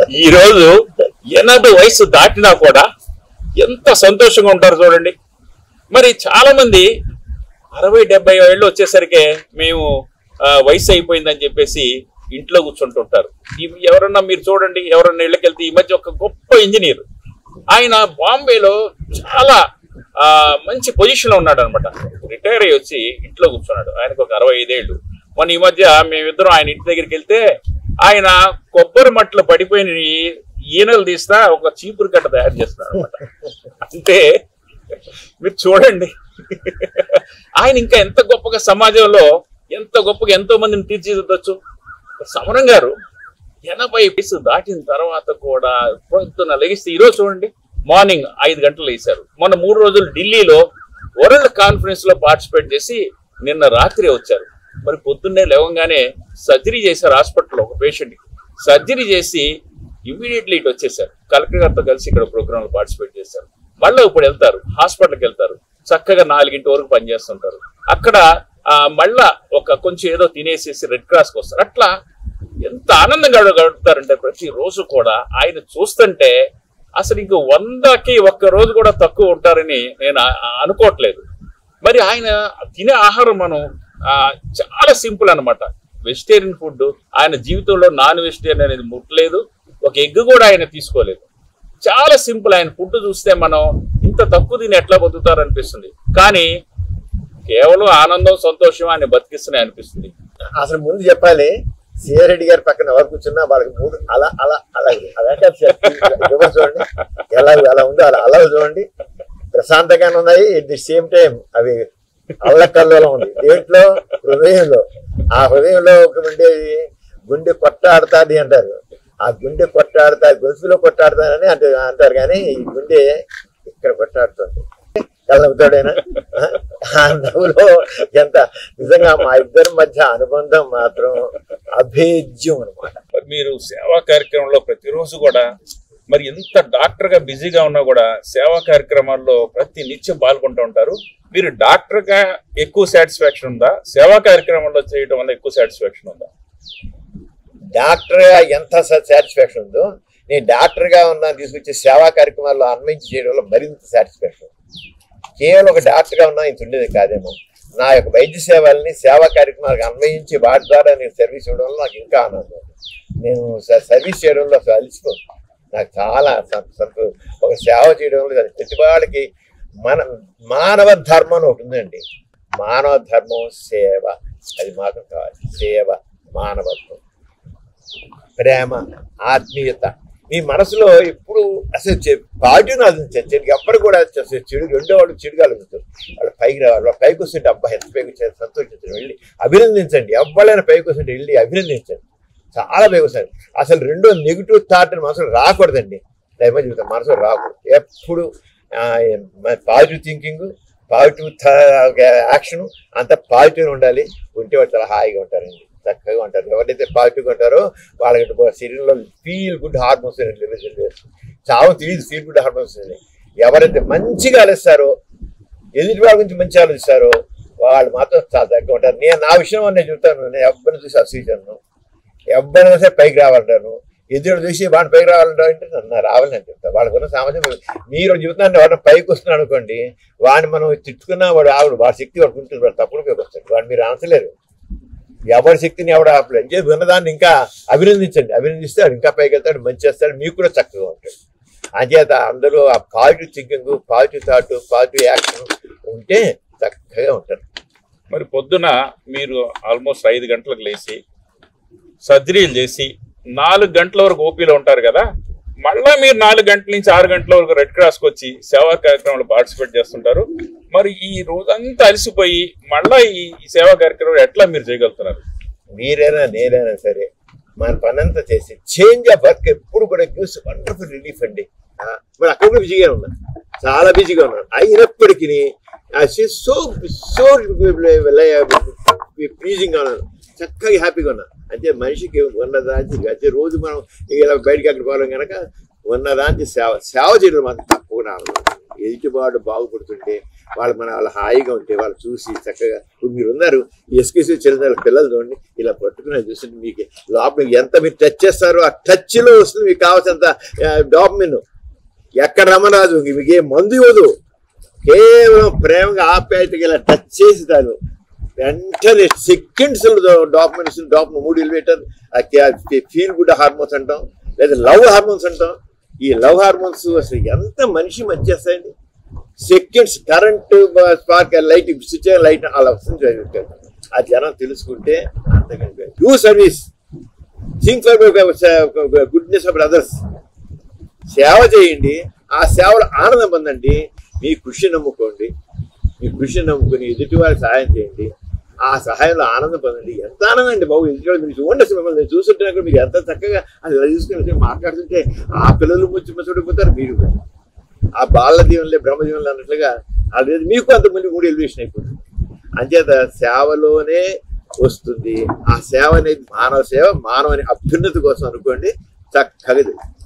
ఈ రోజు ఎనభై వయసు దాటినా కూడా ఎంత సంతోషంగా ఉంటారు చూడండి మరి చాలా మంది అరవై డెబ్బై ఏళ్ళు వచ్చేసరికి మేము ఆ, వయసు అయిపోయిందని చెప్పేసి ఇంట్లో కూర్చుంటుంటారు ఇవి ఎవరన్నా మీరు చూడండి ఎవరన్నా ఇళ్ళకి వెళ్తే ఈ మధ్య ఒక గొప్ప ఇంజనీర్ ఆయన బాంబేలో చాలా ఆ, మంచి పొజిషన్ లో ఉన్నాడు అనమాట రిటైర్ అయ్యి వచ్చి ఇంట్లో కూర్చున్నాడు ఆయనకు ఒక అరవై ఐదేళ్ళు మొన్న ఈ మధ్య మేమిద్దరం ఆయన ఇంటి దగ్గరికి వెళ్తే ఆయన కొబ్బరి మట్టలు పడిపోయిన ఈనెలు తీస్తా ఒక చీపురు కట్ట తయారు చేస్తున్నాడు అనమాట అంటే మీరు చూడండి ఆయన ఇంకా ఎంత గొప్పగా సమాజంలో ఎంత గొప్పగా ఎంతో మందిని తీర్చిదిద్దొచ్చు సమరం గారు ఎనభై వయసు దాటిన తర్వాత కూడా పొద్దున లెగిస్తే ఈరోజు చూడండి మార్నింగ్ ఐదు గంటలు లేచారు మొన్న మూడు రోజులు ఢిల్లీలో వరల్డ్ కాన్ఫరెన్స్ లో పార్టిసిపేట్ చేసి నిన్న రాత్రి వచ్చారు మరి పొద్దున్నే లేవగానే సర్జరీ చేశారు హాస్పిటల్లో ఒక పేషెంట్ సర్జరీ చేసి ఇమీడియట్లీ ఇటు వచ్చేసారు కలెక్టర్ గారితో కలిసి ఇక్కడ ప్రోగ్రామ్ లో పార్టిసిపేట్ చేశారు మళ్ళీ ఇప్పుడు వెళ్తారు హాస్పిటల్కి వెళ్తారు చక్కగా నాలుగింటి వరకు పనిచేస్తుంటారు అక్కడ ఆ, మళ్ళా ఒక కొంచెం ఏదో తినేసేసి రెడ్ క్రాస్కి వస్తారు అట్లా ఎంత ఆనందంగా గడుపుతారంటే ప్రతి రోజు కూడా ఆయన చూస్తుంటే అసలు ఇంక వందకి ఒక్క రోజు కూడా తక్కువ ఉంటారని నేను ఆ- ఆ అనుకోవట్లేదు మరి ఆయన తినే ఆహారం మనం ఆ, చాలా సింపుల్ అన్నమాట వెజిటేరియన్ ఫుడ్ ఆయన జీవితంలో నాన్ వెజిటేరియన్ అనేది ముట్టలేదు ఒక ఎగ్ కూడా ఆయన తీసుకోలేదు చాలా సింపుల్ ఆయన ఫుడ్ చూస్తే మనం ఇంత తక్కువ తిని ఎట్లా బతుకుతారు అనిపిస్తుంది కానీ కేవలం ఆనందం సంతోషం ఆయన బతికిస్తున్నాయి అనిపిస్తుంది అసలు ముందు చెప్పాలి సిఆర్రెడ్డి గారి పక్కన ఎవరు కూర్చున్నా వాళ్ళకి మూడు అలా అలా అలా అలాంటి రివర్స్ చూడండి ఎలా అలా ఉందో అలా అలా చూడండి ప్రశాంతంగానే ఉన్నాయి ఎట్ ది సేమ్ టైం అవి అల్లకల్లోలం ఉంది దేంట్లో హృదయంలో ఆ హృదయంలో ఒక ఉండేది గుండె కొట్టాడుతాది అంటారు ఆ గుండె కొట్టాడుతా గొలుసులో కొట్టాడుతానని అంటే అంటారు కానీ ఈ గుండె ఇక్కడ కొట్టాడుతుంది కళ్ళవుతాడైనా ఆ నవ్వులో ఎంత నిజంగా మా ఇద్దరి మధ్య అనుబంధం మాత్రం అభేద్యం అనమాట మరి మీరు సేవా కార్యక్రమంలో ప్రతిరోజు కూడా మరి ఎంత డాక్టర్ గా బిజీగా ఉన్నా కూడా సేవా కార్యక్రమాల్లో ప్రతి నిత్యం పాల్గొంటూ ఉంటారు మీరు డాక్టర్ గా ఎక్కువ సాటిస్ఫాక్షన్ ఉందా సేవా కార్యక్రమంలో చేయడం వల్ల ఎక్కువ సాటిస్ఫాక్షన్ ఉందా డాక్టర్ గా ఎంత సాటిస్ఫాక్షన్ ఉందో నేను డాక్టర్ గా ఉన్నా తీసుకొచ్చే సేవా కార్యక్రమాల్లో అన్వయించి చేయడం వల్ల మరింత సాటిస్ఫాక్షన్ కేవలం ఒక డాక్టర్ గా ఉన్నా ఇంత ఉండేది కాదేమో నా యొక్క వైద్య సేవల్ని సేవా కార్యక్రమాలకు అన్వయించి వాటి ద్వారా నేను సర్వీస్ ఇవ్వడం వల్ల నాకు ఇంకా ఆనందం నేను స- సర్వీస్ చేయడంలో అసలు అలిసిపోను నాకు చాలా సం- సంతో- ఒక సేవ చేయడం వల్ల ప్రతి వాళ్ళకి మన మానవ ధర్మం అని ఒకటి ఉందండి మానవ ధర్మం సేవ అది మాత్రం కావాలి సేవ మానవత్వం ప్రేమ ఆత్మీయత మీ మనసులో ఎప్పుడు అసలు పాజిటివ్ ఆలోచించారు ఎవ్వరు కూడా అసలు చెడు రెండో వాళ్ళు చెడుగా ఆలోచించారు వాళ్ళు పైకి రావాలి వాళ్ళు పైకి వస్తుంటే అబ్బాయి ఎంత పైకి వచ్చారు సంతోషించండి వెళ్ళి అభినందించండి ఎవరైనా పైకి వస్తుంటే వెళ్ళి అభినందించండి చాలా పైకి వస్తారు అసలు రెండో నెగిటివ్ థాట్ మనసులో రాకూడదండి దైవం జీవితం మనసులో రాకూడదు ఎప్పుడు పాజిటివ్ థింకింగ్ పాజిటివ్ యాక్షన్ అంత పాజిటివ్ ఉండాలి ఉంటే వాళ్ళు చాలా హాయిగా ఉంటారండి చక్కగా ఉంటారు ఎవరైతే పాజిటివ్గా ఉంటారో వాళ్ళకి శరీరంలో ఫీల్ గుడ్ హార్మోన్స్ చాలా తెలియదు ఫీల్ గుడ్ హార్మోన్స్ ఎవరైతే మంచిగా ఆలోచిస్తారో ఎదుటి వాళ్ళ గురించి మంచి ఆలోచిస్తారో వాళ్ళు మాత్రం చాలా చక్కగా ఉంటారు నేను నా విషయం నేను చెప్తాను నేను ఎవరిని చూసి అసూచాను ఎవరైనా సరే పైకి రావాలంటాను ఎదురు చూసి వాడిని పైకి రావాలంటారు అంటే నన్ను రావాలని నేను చెప్తాను వాళ్ళకున్న సామర్థ్యం మీరు జీవితాన్ని ఎవరైనా పైకి వస్తున్నాడు అనుకోండి వాడిని మనం తిట్టుకున్నా వాడు ఆవిడ వాడి శక్తి వాడు ఉంటుంది వాడు తప్పుడు పైకి వస్తాడు వాడు మీరు అనసలేరు ఎవరి శక్తిని ఎవడు ఆపలేదు అంటే విన్నదాన్ని ఇంకా అభినందించండి అభినందిస్తే వాడు ఇంకా పైకి వెళ్తాడు మంచి చేస్తాడు మీకు కూడా చక్కగా ఉంటాడు అంచేత అందరూ ఆ positive thinking positive thought positive action ఉంటే చక్కగా ఉంటారు మరి పొద్దున మీరు ఆల్మోస్ట్ ఐదు గంటలకు లేచి సర్జరీలు చేసి నాలుగు గంటల వరకు ఓపీలో ఉంటారు కదా మళ్ళా మీరు నాలుగు గంటల నుంచి ఆరు గంటల వరకు రెడ్ క్రాస్కి వచ్చి సేవా కార్యక్రమంలో పార్టిసిపేట్ చేస్తుంటారు మరి ఈ రోజంతా అలసిపోయి మళ్ళా ఈ ఈ సేవా కార్యక్రమం ఎట్లా మీరు చేయగలుగుతున్నారు మీరైనా నేనైనా సరే మన పనంతా చేసి చేంజ్ ఆఫ్ వర్క్ ఎప్పుడు కూడా గివ్స్ వండర్ఫుల్ రిలీఫ్ అండి ఆ, మరి అక్కడ కూడా బిజీగా ఉన్నాను చాలా బిజీగా ఉన్నాను అయినప్పటికీ సో సో ప్లీజింగ్ గా ఉన్నాను చక్కగా హ్యాపీగా ఉన్నాను అంటే మనిషికి ఉన్నదాంచి అంటే రోజు మనం ఇలా బయటికి అక్కడ పోవడం కనుక ఉన్నదాంచి సేవ సేవ చేయడం మాత్రం తప్పకుండా ఆనందం ఎదుటివాడు బాగుపడుతుంటే వాళ్ళు మన వాళ్ళ హాయిగా ఉంటే వాళ్ళు చూసి చక్కగా ఇప్పుడు మీరు ఉన్నారు ఎస్కేసి చిన్న పిల్లలు చూడండి ఇలా పట్టుకుని చూస్తుంటే మీకు లోపల ఎంత మీరు టచ్ చేస్తారో ఆ టచ్ లో వస్తుంది మీకు కావాల్సినంత డాప్మిన్ ఎక్కడ రమ్మరాజు మీకు ఏ మందు ఇవ్వదు కేవలం ప్రేమగా ఆప్యాయతగా ఇలా టచ్ చేసి దాన్ని వెంటనే సెకండ్స్ డాక్యుమెంట్స్ డాక్ మూడు ఎలివేటర్ ఫీల్ గుడ్ హార్మోన్స్ అంటాం లేదా లవ్ హార్మోన్స్ అంటాం ఈ లవ్ హార్మోన్స్ అసలు ఎంత మనిషి వచ్చేస్తాయండి seconds current spark light switch light అలా వస్తుంది ఆ జనం తెలుసుకుంటే అంతకంటే you service think for goodness of others సేవ చేయండి ఆ సేవలో ఆనందం పొందండి మీ కృషి నమ్ముకోండి మీ కృషి నమ్ముకుని ఎదుటి వారికి సహాయం చేయండి ఆ సహాయంలో ఆనందం పొందండి ఎంత ఆనందం అండి బాబు ఎదుటి వాళ్ళు మీరు చూడండి అసలు మిమ్మల్ని నేను చూస్తుంటే కూడా మీకు ఎంత చక్కగా అది ఇలా చూసుకుని మాట్లాడుతుంటే ఆ పిల్లలు ముచ్చి ముచ్చడిపోతారు మీరు కూడా. ఆ బాల దీవెనలే బ్రహ్మ దీవెనలు అన్నట్లుగా అది మీకు అంతమంది కూడా ఎలివేషన్ అయిపోతుంది అంచేత సేవలోనే వస్తుంది ఆ సేవ అనేది మానవ సేవ మానవుని అభ్యున్నతి కోసం అనుకోండి చక్కగా తెలుస్తుంది